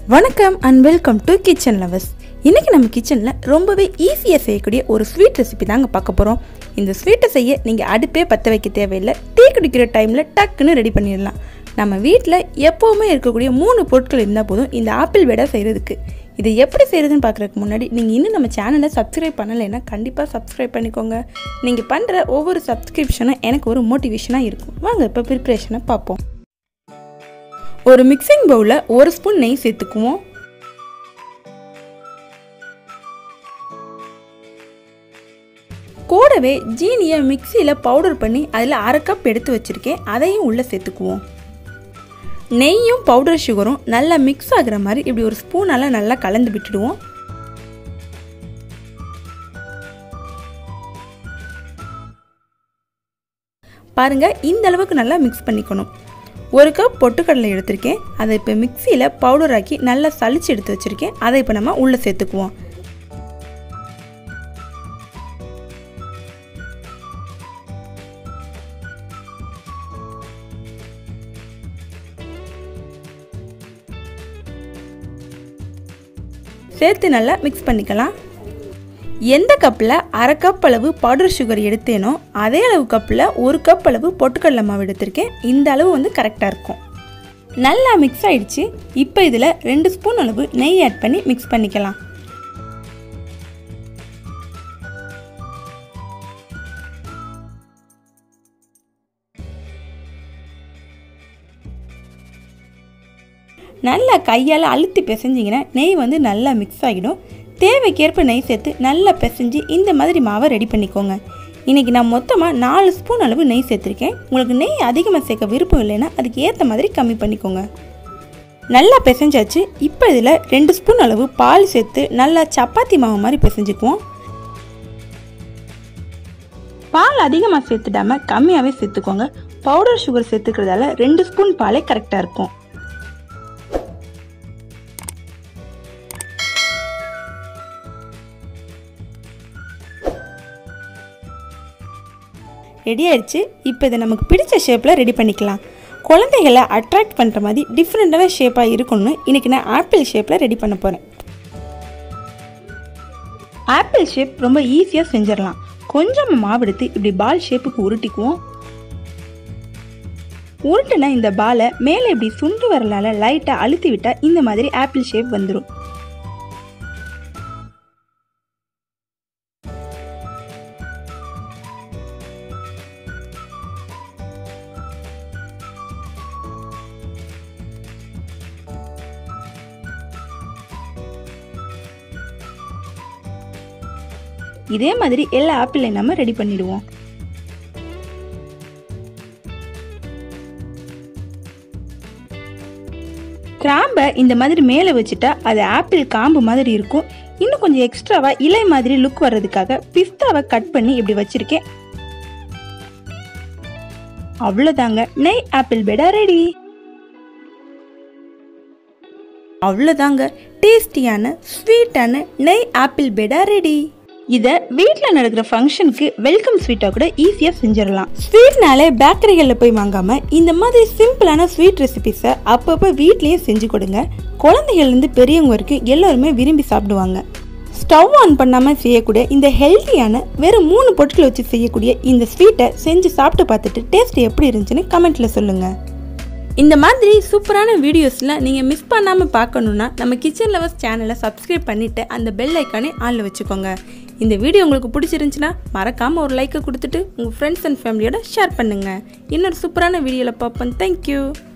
வணக்கம் and welcome to kitchen lovers இன்றைக்கி நம்ம கிச்சனில் ரொம்பவே ஈஸியாக செய்யக்கூடிய ஒரு ஸ்வீட் ரெசிபி தாங்க பார்க்க போகிறோம் இந்த ஸ்வீட்டை செய்ய நீங்கள் அடுப்பே பற்ற வைக்க தேவையில்லை டீ குடிக்கிற டைமில் டக்குன்னு ரெடி பண்ணிடலாம் நம்ம வீட்டில் எப்போவுமே இருக்கக்கூடிய மூணு பொருட்கள் இருந்தால் போதும் இந்த ஆப்பிள் வடை செய்கிறதுக்கு இதை எப்படி செய்கிறதுன்னு பார்க்குறதுக்கு முன்னாடி நீங்கள் இன்னும் நம்ம சேனலை சப்ஸ்கிரைப் பண்ணலைன்னா கண்டிப்பாக சப்ஸ்கிரைப் பண்ணிக்கோங்க நீங்கள் பண்ணுற ஒவ்வொரு சப்ஸ்கிரிப்ஷனும் எனக்கு ஒரு மோட்டிவேஷனாக இருக்கும் வாங்க இப்போ ப்ரிப்ரேஷனை பார்ப்போம் ஒரு மிக்சிங் பவுலில் ஒரு ஸ்பூன் நெய் சேர்த்துக்குவோம் கூடவே ஜீனியை மிக்சியில் பவுடர் பண்ணி அதில் அரை கப் எடுத்து வச்சுருக்கேன் அதையும் உள்ளே சேர்த்துக்குவோம் நெய்யும் பவுடர் சுகரும் நல்லா மிக்ஸ் ஆகுற மாதிரி இப்படி ஒரு ஸ்பூனால் நல்லா கலந்து விட்டுடுவோம் பாருங்கள் இந்த அளவுக்கு நல்லா மிக்ஸ் பண்ணிக்கணும் ஒரு கப் பொட்டுக்கடலை எடுத்திருக்கேன் அதை இப்போ மிக்சியில் பவுடர் ஆக்கி நல்லா சளிச்சு எடுத்து வச்சுருக்கேன் அதை இப்போ நம்ம உள்ளே சேர்த்துக்குவோம் சேர்த்து நல்லா மிக்ஸ் பண்ணிக்கலாம் எந்த கப்பில் அரை கப் அளவு பவுடர் சுகர் எடுத்தேனோ அதே அளவு கப்பில் ஒரு கப் அளவு பொட்டுக்கடலை மாவு எடுத்திருக்கேன் இந்த அளவு வந்து கரெக்டாக இருக்கும் நல்லா மிக்ஸ் ஆயிடுச்சு இப்போ இதில் ரெண்டு ஸ்பூன் அளவு நெய் ஆட் பண்ணி மிக்ஸ் பண்ணிக்கலாம் நல்லா கையால் அழுத்தி பிசைஞ்சிங்கன்னா நெய் வந்து நல்லா மிக்ஸ் ஆகிடும் தேவைக்கேற்ப நெய் சேர்த்து நல்லா பிசைஞ்சு இந்த மாதிரி மாவை ரெடி பண்ணிக்கோங்க இன்றைக்கி நான் மொத்தமாக நாலு ஸ்பூன் அளவு நெய் சேர்த்துருக்கேன் உங்களுக்கு நெய் அதிகமாக சேர்க்க விருப்பம் இல்லைன்னா அதுக்கு ஏற்ற மாதிரி கம்மி பண்ணிக்கோங்க நல்லா பிசைஞ்சாச்சு இப்போ இதில் ரெண்டு ஸ்பூன் அளவு பால் சேர்த்து நல்லா சப்பாத்தி மாவு மாதிரி பிசைஞ்சுக்குவோம் பால் அதிகமாக சேர்த்துடாம கம்மியாகவே சேர்த்துக்கோங்க பவுடர் சுகர் சேர்த்துக்கிறதால ரெண்டு ஸ்பூன் பாலே கரெக்டாக இருக்கும் ரெடி ஆயிடுச்சு இப்போ இதை நமக்கு பிடிச்ச ஷேப்பில் ரெடி பண்ணிக்கலாம் குழந்தைகளை அட்ராக்ட் பண்ணுற மாதிரி டிஃப்ரெண்ட்டான ஷேப்பாக இருக்கணும்னு இன்றைக்கி நான் ஆப்பிள் ஷேப்பில் ரெடி பண்ண போகிறேன் ஆப்பிள் ஷேப் ரொம்ப ஈஸியாக செஞ்சிடலாம் கொஞ்சமாக மாவு எடுத்து இப்படி பால் ஷேப்புக்கு உருட்டிக்குவோம் உருட்டுன இந்த பாலை மேலே இப்படி சுண்டு வரலால் லைட்டாக அழுத்தி விட்டால் இந்த மாதிரி ஆப்பிள் ஷேப் வந்துடும் இதே மாதிரி எல்லா ஆப்பிளையும் நம்ம ரெடி பண்ணிடுவோம் கிராம்பை இந்த மாதிரி மேலே வச்சுட்டா அது ஆப்பிள் காம்பு மாதிரி இருக்கும் இன்னும் கொஞ்சம் எக்ஸ்ட்ராவா இலை மாதிரி லுக் வர்றதுக்காக பிஸ்தாவை கட் பண்ணி இப்படி வச்சிருக்கேன் அவ்வளோதாங்க நெய் ஆப்பிள் பெடா ரெடி அவ்வளோதாங்க டேஸ்டியான ஸ்வீட்டான நெய் ஆப்பிள் பெடா ரெடி இதை வீட்டில் நடக்கிற ஃபங்க்ஷனுக்கு வெல்கம் ஸ்வீட்டாக கூட ஈஸியாக செஞ்சிடலாம் ஸ்வீட்னாலே பேக்கரிகளில் போய் வாங்காமல் இந்த மாதிரி சிம்பிளான ஸ்வீட் ரெசிபிஸை அப்பப்போ வீட்லேயே செஞ்சு கொடுங்க குழந்தைகள்லேருந்து பெரியவங்க வரைக்கும் எல்லோருமே விரும்பி சாப்பிடுவாங்க ஸ்டவ் ஆன் பண்ணாமல் செய்யக்கூடிய இந்த ஹெல்த்தியான வெறும் மூணு பொருட்களை வச்சு செய்யக்கூடிய இந்த ஸ்வீட்டை செஞ்சு சாப்பிட்டு பார்த்துட்டு டேஸ்ட் எப்படி இருந்துச்சுன்னு கமெண்ட்டில் சொல்லுங்கள் இந்த மாதிரி சூப்பரான வீடியோஸ்லாம் நீங்கள் மிஸ் பண்ணாமல் பார்க்கணுன்னா நம்ம கிச்சன் லவர்ஸ் சேனலை சப்ஸ்கிரைப் பண்ணிவிட்டு அந்த பெல் ஐக்கானே ஆனில் வச்சுக்கோங்க இந்த வீடியோ உங்களுக்கு பிடிச்சிருந்துச்சுன்னா மறக்காமல் ஒரு லைக்கை கொடுத்துட்டு உங்கள் ஃப்ரெண்ட்ஸ் அண்ட் ஃபேமிலியோட ஷேர் பண்ணுங்கள் இன்னொரு சூப்பரான வீடியோவில் பார்ப்போம் தேங்க்யூ